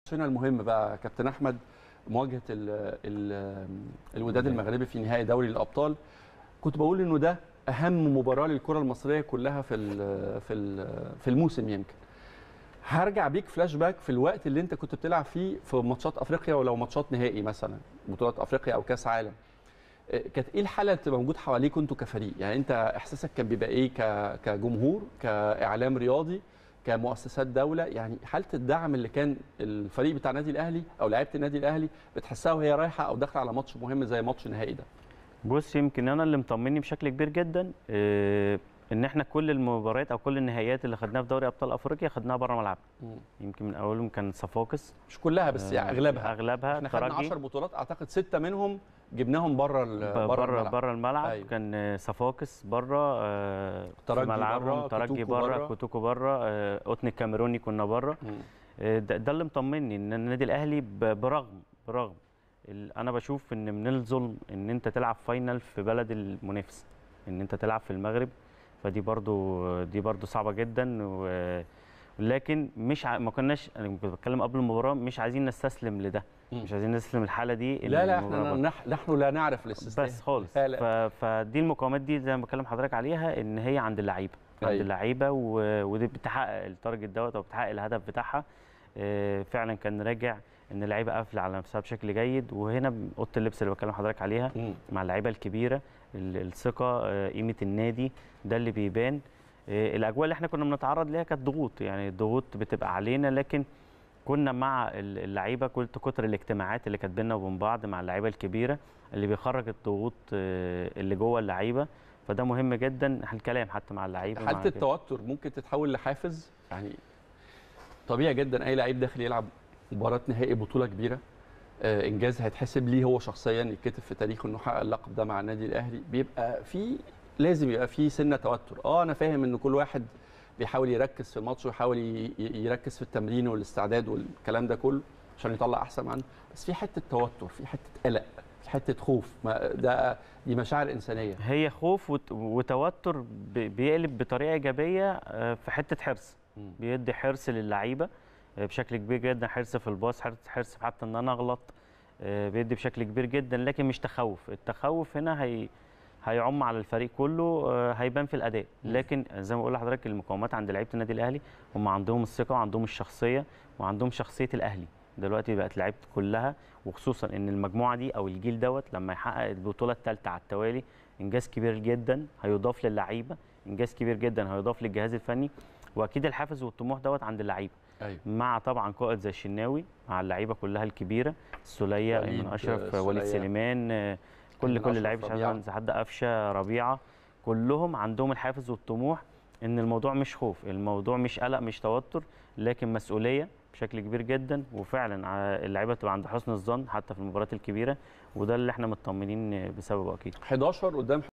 هنا المهم بقى كابتن احمد مواجهه ال ال الوداد المغربي في نهائي دوري الابطال كنت بقول انه ده اهم مباراه للكره المصريه كلها في ال في ال في الموسم يمكن هرجع بيك فلاش باك في الوقت اللي انت كنت بتلعب فيه في ماتشات افريقيا ولو ماتشات نهائي مثلا بطولات افريقيا او كاس عالم كانت ايه الحاله اللي بتبقى موجود حواليك انتوا كفريق يعني انت احساسك كان بيبقى ايه ك- كجمهور كاعلام رياضي كمؤسسات دوله يعني حاله الدعم اللي كان الفريق بتاع النادي الاهلي او لعيبه النادي الاهلي بتحسها وهي رايحه او داخله على ماتش مهم زي ماتش نهائي ده بص يمكن انا اللي مطمني بشكل كبير جدا آه، ان احنا كل المباريات او كل النهائيات اللي خدناها في دوري ابطال افريقيا خدناها بره ملعب يمكن من اولهم كان صفاقس مش كلها بس يعني آه، اغلبها اغلبها احنا خدنا ترجي 10 بطولات اعتقد سته منهم جبناهم بره ال- بره الملعب. بره الملعب أيوة. أيوة. كان آه، صفاقس بره آه، ترجي في ملعبهم برا، ترجي كوتوكو بره برا. كوتوكو بره آه، قطن الكاميروني كنا بره مم. آه، ده, ده اللي مطمني ان النادي الاهلي ب- برغم برغم ال- انا بشوف ان من الظلم ان انت تلعب فاينل في بلد المنافس ان انت تلعب في المغرب فدي برضو دي برضو صعبه جدا و لكن مش ع... ما كناش انا كنت بتكلم قبل المباراه مش عايزين نستسلم لده مم. مش عايزين نستسلم الحاله دي إن لا لا المباراة احنا بره. نح- نحن لا نعرف الاستسلام بس خالص لا لا. ف... فدي المقاومات دي زي ما بكلم حضرتك عليها ان هي عند اللعيبه عند أيوة. اللعيبه و... ودي بتحقق التارجت دوت او بتحقق الهدف بتاعها آه، فعلا كان راجع ان اللعيبه قافله على نفسها بشكل جيد وهنا اوضه اللبس اللي بكلم حضرتك عليها مم. مع اللعيبه الكبيره ال- الثقه آه، قيمه النادي ده اللي بيبان آه، الاجواء اللي احنا كنا بنتعرض ليها كانت ضغوط يعني الضغوط بتبقى علينا لكن كنا مع ال- اللعيبه كنت كتر الاجتماعات اللي كانت بينا وبين بعض مع اللعيبه الكبيره اللي بيخرج الضغوط آه، اللي جوه اللعيبه فده مهم جدا الكلام حتى مع اللعيبه مع حاله كده. التوتر ممكن تتحول لحافز يعني طبيعي جدا اي لعيب داخل يلعب مباراه نهائي بطوله كبيره آه، انجاز هيتحسب ليه هو شخصيا يتكتب في تاريخه انه حقق اللقب ده مع النادي الاهلي بيبقى في لازم يبقى في سنه توتر اه انا فاهم ان كل واحد بيحاول يركز في الماتش ويحاول ي- ي- يركز في التمرين والاستعداد والكلام ده كله عشان يطلع احسن ما عنده بس في حته توتر في حته قلق في حته خوف ما ده دي مشاعر انسانيه هي خوف وت- وتوتر ب- بيقلب بطريقه ايجابيه آه، في حته حرص مم. بيدي حرص للعيبه آه، بشكل كبير جدا حرص في الباص حرص حرص في حتى ان انا اغلط آه، بيدي بشكل كبير جدا لكن مش تخوف التخوف هنا هي هيعم على الفريق كله آه، هيبان في الاداء مم. لكن زي ما بقول لحضرتك المقاومات عند لعيبه النادي الاهلي هم عندهم الثقه وعندهم الشخصيه وعندهم شخصيه الاهلي دلوقتي بقت لعيبه كلها وخصوصا ان المجموعه دي او الجيل دوت لما يحقق البطوله الثالثه على التوالي انجاز كبير جدا هيضاف للعيبه انجاز كبير جدا هيضاف للجهاز الفني واكيد الحافز والطموح دوت عند اللعيبه ايوه مع طبعا قائد زي الشناوي مع اللعيبه كلها الكبيره السوليه وليد، ايمن اشرف آه، وليد سولية. سليمان آه، كل أيمن كل أشرف، اللعيبه مش عايز ربيعة. انسى حد قفشه ربيعه كلهم عندهم الحافز والطموح ان الموضوع مش خوف الموضوع مش قلق مش توتر لكن مسؤوليه بشكل كبير جدا وفعلا ع- اللعيبه تبقى عند حسن الظن حتى في المباريات الكبيره وده اللي احنا مطمنين بسببه اكيد 11 قدام